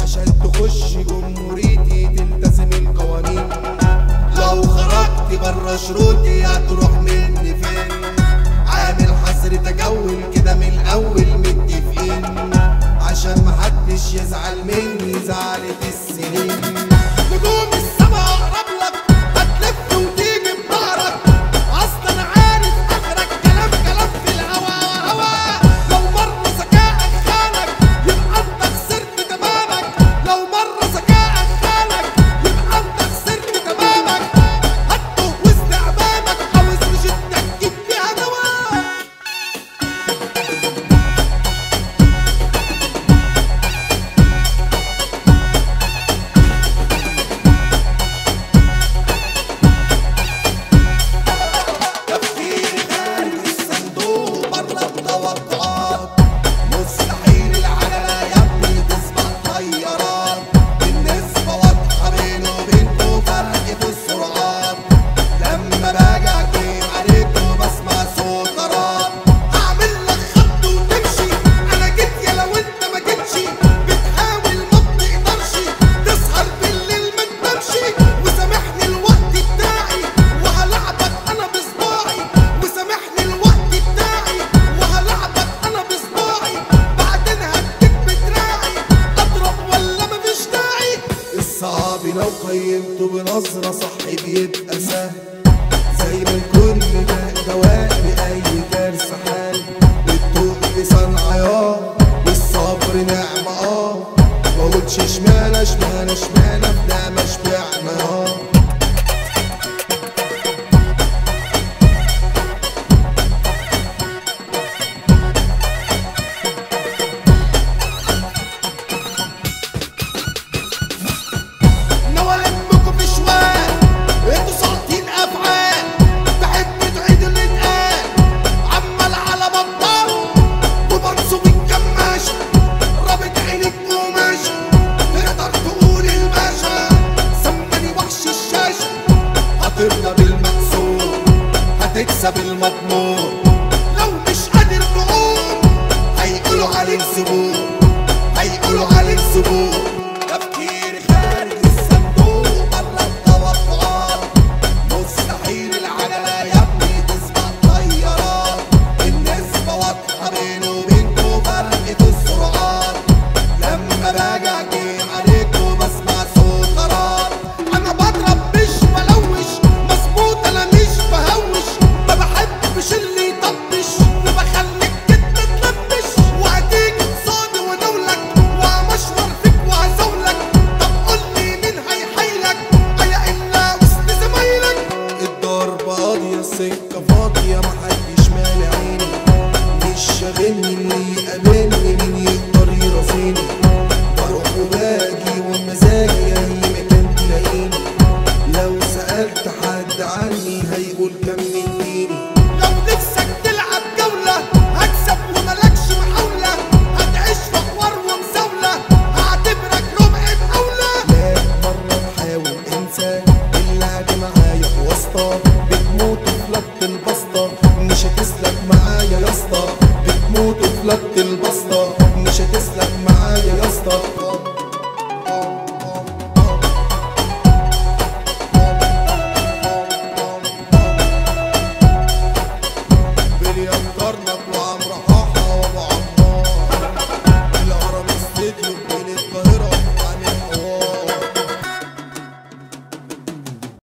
عشان تخش جمهوريتي تلتزم القوانين لو خرجت بره شروطي هتروح مني فين عامل حظر تجول كده من الاول متفقين عشان محدش يزعل مني زعلت السنين نجوم السما اقرب لك هتلف وتيجي بظهرك اصلا انا عارف اخرك كلام كلام في الهوا هوا لو مره ذكائك خانك يبقى انت خسرت تمامك لو مره ذكائك خانك يبقى انت خسرت تمامك هتوه وسط امامك عاوز مشدك تجيب فيها دواء تفكيري خارج الصندوق بره التوقعات مستحيل العجلة يا ابني تسبق طيارات النسبة واضحة بينه وبينكوا فرق في السرعات لما باجي اجيب عليكوا بسمع صوت غراب هعمل لك خط وتمشي انا جيت يا لو انت ما جيتش بتحاول ما بتقدرش تسهر بالليل ما تنامش وسامحني الوقت بتاعي وهلعبك انا بصباعي وسامحني الوقت بتاعي وهلعبك انا بصباعي بعدين هديك بدراعي اضرب ولا مفيش داعي الصعب لو قيمته بنظرة صح بيبقى سهل زي ما الكل ده دواء لأي كارثة حال التوق صنعياه والصبر نعمة اه مقولش اشمعنى اشمعنى اشمعنى بنعمة اشبعنا اه نوالمكم في شوال انتوا ساقطين افعال تحب تعيد اللي اتقال عمال على بطال ومنصوب الكماش رابط عينك قماش تقدر تقول الباشا سمني وحش الشاشة هترضى بالمقصود هتكسب المضمون